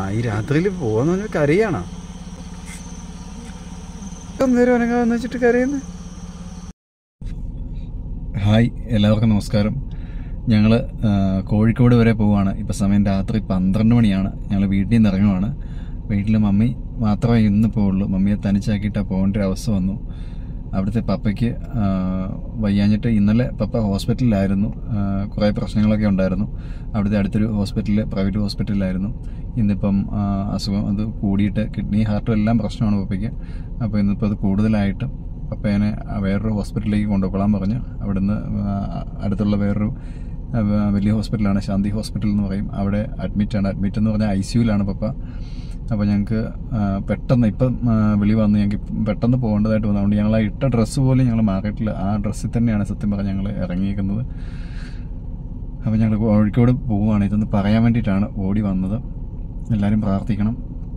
ഈ രാത്രിയിൽ പോവാന്ന് പറഞ്ഞാൽ കരയാണോ നേരം അനങ്ങാന്ന് വെച്ചിട്ട് കരയുന്നു ഹായ് എല്ലാവർക്കും നമസ്കാരം ഞങ്ങൾ കോഴിക്കോട് വരെ പോവുകയാണ് ഇപ്പം സമയം രാത്രി പന്ത്രണ്ട് മണിയാണ് ഞങ്ങൾ വീട്ടിൽ നിന്ന് ഇറങ്ങുവാണ് വീട്ടിൽ മമ്മി മാത്രമേ ഇന്ന് പോവുള്ളൂ മമ്മിയെ തനിച്ചാക്കിയിട്ട് പോകേണ്ട ഒരു അവസ്ഥ വന്നു അവിടുത്തെ പപ്പയ്ക്ക് ആ, വയ്യാഞ്ഞിട്ട് ഇന്നലെ പപ്പ ഹോസ്പിറ്റലിലായിരുന്നു ആ, കുറേ പ്രശ്നങ്ങളൊക്കെ ഉണ്ടായിരുന്നു അവിടുത്തെ അടുത്തൊരു ഹോസ്പിറ്റലിൽ പ്രൈവറ്റ് ഹോസ്പിറ്റലിലായിരുന്നു ഇന്നിപ്പം ആ, അസുഖം അത് കൂടിയിട്ട് കിഡ്നി ഹാർട്ടും എല്ലാം പ്രശ്നമാണ് പപ്പയ്ക്ക് അപ്പോൾ ഇന്നിപ്പോൾ അത് കൂടുതലായിട്ട് പപ്പേനെ വേറൊരു ഹോസ്പിറ്റലിലേക്ക് കൊണ്ടുപോകാൻ പറഞ്ഞു അവിടുന്ന് ആ, അടുത്തുള്ള വേറൊരു ആ, വലിയ ഹോസ്പിറ്റലാണ് ശാന്തി ഹോസ്പിറ്റൽ എന്ന് പറയും അവിടെ അഡ്മിറ്റാണ് അഡ്മിറ്റ് എന്ന് പറഞ്ഞാൽ ഐ സിയുലാണ് പപ്പ അപ്പോൾ ഞങ്ങൾക്ക് പെട്ടെന്ന് ഇപ്പം ആ, വിളി വന്ന് ഞങ്ങൾക്ക് പെട്ടെന്ന് പോകേണ്ടതായിട്ട് വന്നു അതുകൊണ്ട് ഞങ്ങൾ ആ ഇട്ട ഡ്രസ്സ് പോലും ഞങ്ങൾ മാറിയിട്ടില്ല ആ ഡ്രസ്സിൽ തന്നെയാണ് സത്യം പറഞ്ഞാൽ ഞങ്ങൾ ഇറങ്ങിയിരിക്കുന്നത് അപ്പോൾ ഞങ്ങൾ കോഴിക്കോട് പോവുകയാണ് ഇതൊന്ന് പറയാൻ വേണ്ടിയിട്ടാണ് ഓടി വന്നത് എല്ലാവരും പ്രാർത്ഥിക്കണം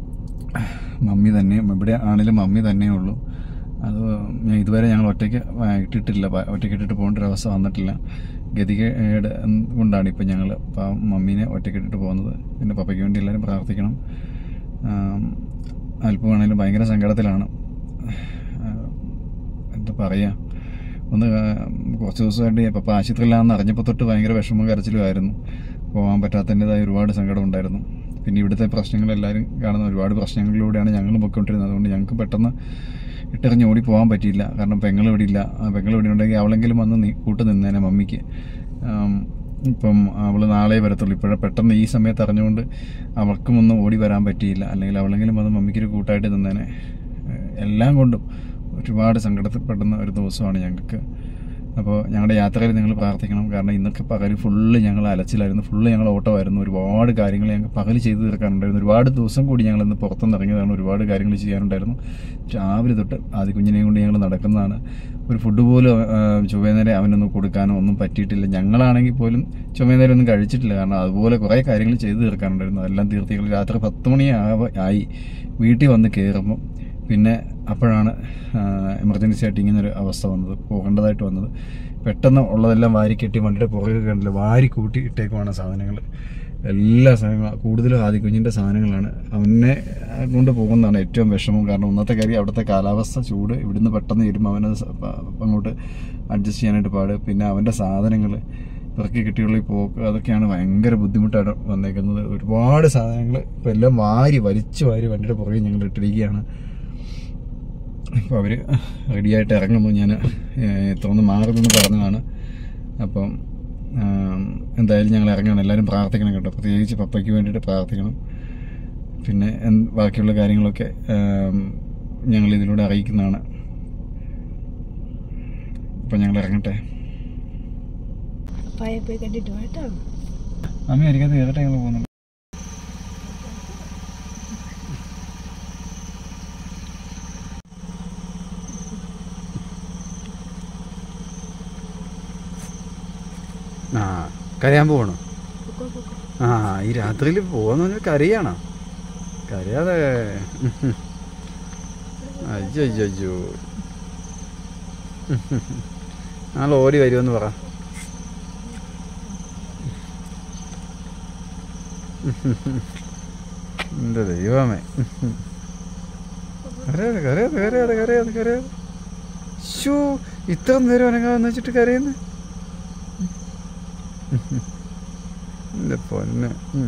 മമ്മി തന്നെ ഇവിടെ ആണെങ്കിലും മമ്മി തന്നെയേ ഉള്ളൂ അത് ഞാൻ ഇതുവരെ ഞങ്ങൾ ഒറ്റയ്ക്ക് ആ, ഇട്ടിട്ടില്ല പ- ഒറ്റയ്ക്ക് ഇട്ടിട്ട് പോകേണ്ട ഒരു അവസ്ഥ വന്നിട്ടില്ല ഗതികേട് കൊണ്ടാണ് ഇപ്പം ഞങ്ങൾ മമ്മീനെ ഒറ്റയ്ക്ക് ഇട്ടിട്ട് പോകുന്നത് പിന്നെ പപ്പയ്ക്ക് വേണ്ടി എല്ലാവരും പ്രാർത്ഥിക്കണം ആം, അല്പമാണെങ്കിലും ഭയങ്കര സങ്കടത്തിലാണ് ആ, എന്താ പറയുക ഒന്ന് ആ, കുറച്ച് ദിവസമായിട്ട് പപ്പ ആശുപത്രിയിലാണെന്ന് അറിഞ്ഞപ്പോൾ തൊട്ട് ഭയങ്കര വിഷമവും കരച്ചിലുമായിരുന്നു പോകാൻ പറ്റാത്തതിൻ്റെതായ ഒരുപാട് സങ്കടം ഉണ്ടായിരുന്നു പിന്നെ ഇവിടുത്തെ പ്രശ്നങ്ങൾ എല്ലാവരും കാണുന്ന ഒരുപാട് പ്രശ്നങ്ങളിലൂടെയാണ് ഞങ്ങൾ പൊയ്ക്കൊണ്ടിരുന്നത് അതുകൊണ്ട് ഞങ്ങൾക്ക് പെട്ടെന്ന് ഇട്ടെറിഞ്ഞ് ഓടി പോകാൻ പറ്റിയില്ല കാരണം പെങ്ങൾ ഇവിടെ ഇല്ല ആ പെങ്ങൾ ഇവിടെ ഉണ്ടെങ്കിൽ അവളെങ്കിലും വന്ന് നീ കൂട്ട് നിന്നേനെ മമ്മിക്ക് ആം, ഇപ്പം അവൾ നാളെ വരത്തുള്ളൂ ഇപ്പോഴെ പെട്ടെന്ന് ഈ സമയത്ത് അറിഞ്ഞുകൊണ്ട് അവൾക്കും ഒന്നും ഓടി വരാൻ പറ്റിയില്ല അല്ലെങ്കിൽ അവളെങ്കിലും വന്ന് മമ്മിക്കൊരു കൂട്ടായിട്ട് നിന്നേനെ ഏഹ് എല്ലാം കൊണ്ടും ഒരുപാട് സങ്കടത്തിൽപ്പെടുന്ന ഒരു ദിവസമാണ് ഞങ്ങൾക്ക് അപ്പോൾ ഞങ്ങളുടെ യാത്രയിൽ നിങ്ങൾ പ്രാർത്ഥിക്കണം കാരണം ഇന്നൊക്കെ പകൽ ഫുള്ള് ഞങ്ങൾ അലച്ചിലായിരുന്നു ഫുള്ള് ഞങ്ങൾ ഓട്ടമായിരുന്നു ഒരുപാട് കാര്യങ്ങൾ ഞങ്ങൾ പകൽ ചെയ്തു തീർക്കാനുണ്ടായിരുന്നു ഒരുപാട് ദിവസം കൂടി ഞങ്ങൾ ഇന്ന് പുറത്തുനിന്ന് ഇറങ്ങിയതാണ് ഒരുപാട് കാര്യങ്ങൾ ചെയ്യാനുണ്ടായിരുന്നു രാവിലെ തൊട്ട് ആദ്യ കുഞ്ഞിനെയും കൊണ്ട് ഞങ്ങൾ നടക്കുന്നതാണ് ഒരു ഫുഡ് പോലും ആ, ചുവന്നേരം അവനൊന്നും കൊടുക്കാനോ ഒന്നും പറ്റിയിട്ടില്ല ഞങ്ങളാണെങ്കിൽ പോലും ചുമന്നേരം ഒന്നും കഴിച്ചിട്ടില്ല കാരണം അതുപോലെ കുറേ കാര്യങ്ങൾ ചെയ്തു തീർക്കാനുണ്ടായിരുന്നു അതെല്ലാം തീർത്തി ഞങ്ങൾ രാത്രി പത്ത് മണി ആവ- ആയി വീട്ടിൽ വന്ന് കയറുമ്പം പിന്നെ അപ്പോഴാണ് എമർജൻസി ആയിട്ട് ഇങ്ങനൊരു അവസ്ഥ വന്നത് പോകേണ്ടതായിട്ട് വന്നത് പെട്ടെന്ന് ഉള്ളതെല്ലാം വാരി കെട്ടി വണ്ടിയുടെ പുറകെ കണ്ടില്ല വാരി കൂട്ടി ഇട്ടേക്കുവാണ് സാധനങ്ങൾ എല്ലാ സാധനങ്ങളും കൂടുതലും ആദ്യ കുഞ്ഞിൻ്റെ സാധനങ്ങളാണ് അവനെ കൊണ്ട് പോകുന്നതാണ് ഏറ്റവും വിഷമം കാരണം ഒന്നത്തെ കാര്യം അവിടുത്തെ കാലാവസ്ഥ ചൂട് ഇവിടുന്ന് പെട്ടെന്ന് വരുമ്പോൾ അവനത് സ- പ- അങ്ങോട്ട് അഡ്ജസ്റ്റ് ചെയ്യാനായിട്ട് പാട് പിന്നെ അവൻ്റെ സാധനങ്ങൾ ഇറക്കി കിട്ടിയുള്ള ഈ പോക്ക് അതൊക്കെയാണ് ഭയങ്കര ബുദ്ധിമുട്ടായിട്ട് വന്നേക്കുന്നത് ഒരുപാട് സാധനങ്ങൾ ഇപ്പം എല്ലാം വാരി വലിച്ചു വാരി വണ്ടിയുടെ പുറകെ ഞങ്ങൾ ഇട്ടിരിക്കുകയാണ് അപ്പോൾ അവർ റെഡിയായിട്ട് ഇറങ്ങുന്നു ഞാൻ തുറന്ന് മാറുമെന്ന് പറഞ്ഞതാണ് അപ്പം ആം, എന്തായാലും ഞങ്ങൾ ഇറങ്ങണം എല്ലാവരും പ്രാർത്ഥിക്കണം കേട്ടോ പ്രത്യേകിച്ച് പപ്പയ്ക്ക് വേണ്ടിയിട്ട് പ്രാർത്ഥിക്കണം പിന്നെ എന്ത് ബാക്കിയുള്ള കാര്യങ്ങളൊക്കെ ആം, ഞങ്ങൾ ഇതിലൂടെ അറിയിക്കുന്നതാണ് അപ്പം ഞങ്ങൾ ഇറങ്ങട്ടെ പപ്പായെ പോയി കണ്ടിട്ട് വാ കേട്ടോ അമ്മ എനിക്കത് കയറട്ടെ ഞങ്ങൾ പോകുന്നുണ്ട് ആ കരയാൻ പോകണോ പൊക്കോ, പൊക്കോ. ആ ഈ രാത്രിയിൽ പോവാന്ന് പറഞ്ഞാൽ കരയാണോ കരയാതെ അയ്യോ അയ്യോ അയ്യോ നാളെ ഓടി വരുമെന്ന് പറ എന്താ ദൈവമേ കരയാതെ കരയാതെ കരയാതെ കരയാതെ കരയാതെ ഷൂ ഇത്ര നേരം അനങ്ങാന്ന് വെച്ചിട്ട് കരയുന്നു എന്റെ പൊന്ന് ഉം.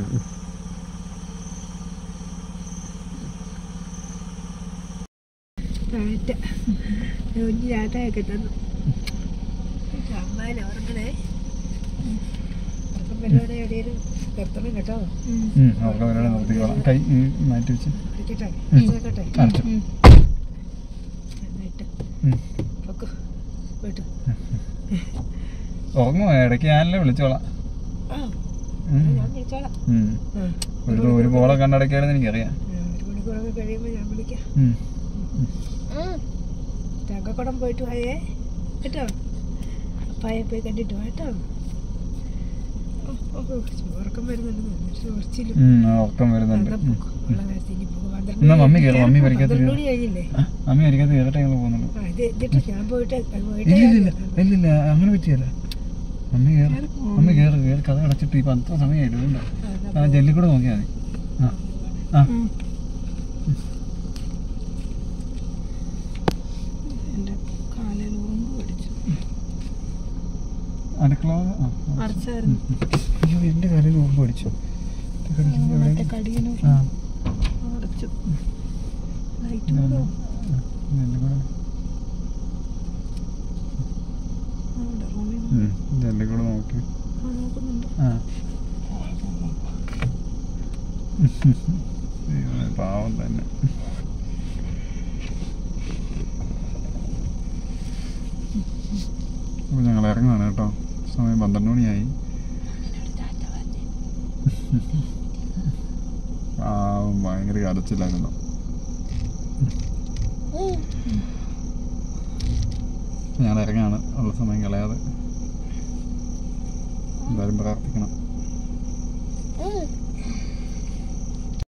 ടാറ്റ കുഞ്ഞ് ടാറ്റയൊക്കെ തന്നു അമ്മാനെ ഉറങ്ങണേ ഉറക്കം പരിപാടി എവിടെയും നിർത്തണം കേട്ടോ ഉം, ഉറക്കം വരാതെ നിർത്തിക്കോളാം. കൈ ഉം, മാറ്റി വെച്ച് വിളിക്കട്ടെ ഉം. കേട്ടെ കാണിച്ചു. എന്നിട്ട് ഉം. പൊക്കോ പോയിട്ട് ഉറങ്ങുമോ ഇടയ്ക്ക് ഞാനല്ലേ വിളിച്ചോളാം ആ ഉം. ഞാൻ വിളിച്ചോളാം ഉം. ആ, ഒരു ഒരു ബോളെ കണ്ണടക്കാണെന്ന് എനിക്കറിയാം ആ, ഒരു മണിക്കൂറൊക്കെ കഴിയുമ്പോൾ ഞാൻ വിളിക്കാം ഉം. തങ്കക്കുടം പോയിട്ട് പോയേ കേട്ടോ അപ്പായെ പോയി കണ്ടിട്ട് വാ കേട്ടോ ഓ, ഓ, ഓ, ഉറക്കം വരുന്നുണ്ട് ചോർച്ചിലും ഉം, ആ, ഉറക്കം വരുന്നുണ്ട് ഉം. ഉള്ള കാര്യത്തിൽ ഇനി പോകും. പന്ത്രണ്ട് എന്നാ മമ്മി മണി കയറും, മമ്മി വരയ്ക്കകത്ത് പന്ത്രണ്ട് കയറും. മണി കഴിഞ്ഞില്ലേ ആ, അമ്മ എനിക്കത് കയറട്ടെ ഞങ്ങൾ പോകുന്നുണ്ട് ആ, ഇത് ഇതിട്ട് ഞാൻ പോയിട്ട് പോയിട്ട് ഇല്ല ഇല്ല ഇല്ല ഇല്ലില്ല അങ്ങനെ പറ്റിയല്ല മമ്മി കയറി കയറി പോ. മമ്മി കയറി കയറി കഥ അടച്ചിട്ട് ഇപ്പം അത്ര സമയമായില്ല അതുകൊണ്ട് ആ, എന്നാ ആ ജെല്ലി കൂടെ നോക്കിയാൽ മതി ആ ആ. ഉം. എൻ്റെ കാലിൽ ഉറുമ്പ് പിടിച്ചു അടുക്കള ആ, ആ. അടച്ചായിരുന്നു അയ്യോ എൻ്റെ കാലിൽ മുമ്പ് പിടിച്ചു ഇത് കടിക്കുന്നത് എവിടെ? മറ്റേ കടിയനു ആ അടച്ചു ലൈറ്റ് ഇതാണ്. കൂടോ ആ, ഇതെല്ലാം കൂടെ അവിടെ റൂമിൽ ഉം, ഇതെല്ലാം കൂടെ നോക്കി നോക്കുന്നുണ്ട് ആ ദൈവമേ, പാവം തന്നെ അപ്പോൾ ഞങ്ങൾ ഇറങ്ങുകയാണ് കേട്ടോ സമയം പന്ത്രണ്ട് മണിയായി പാവം ഭയങ്കര കരച്ചിലായിരുന്നു ഞങ്ങൾ ഇറങ്ങാണ് ഉള്ള സമയം കളയാതെ എന്തായാലും പ്രാർത്ഥിക്കണം ഉം.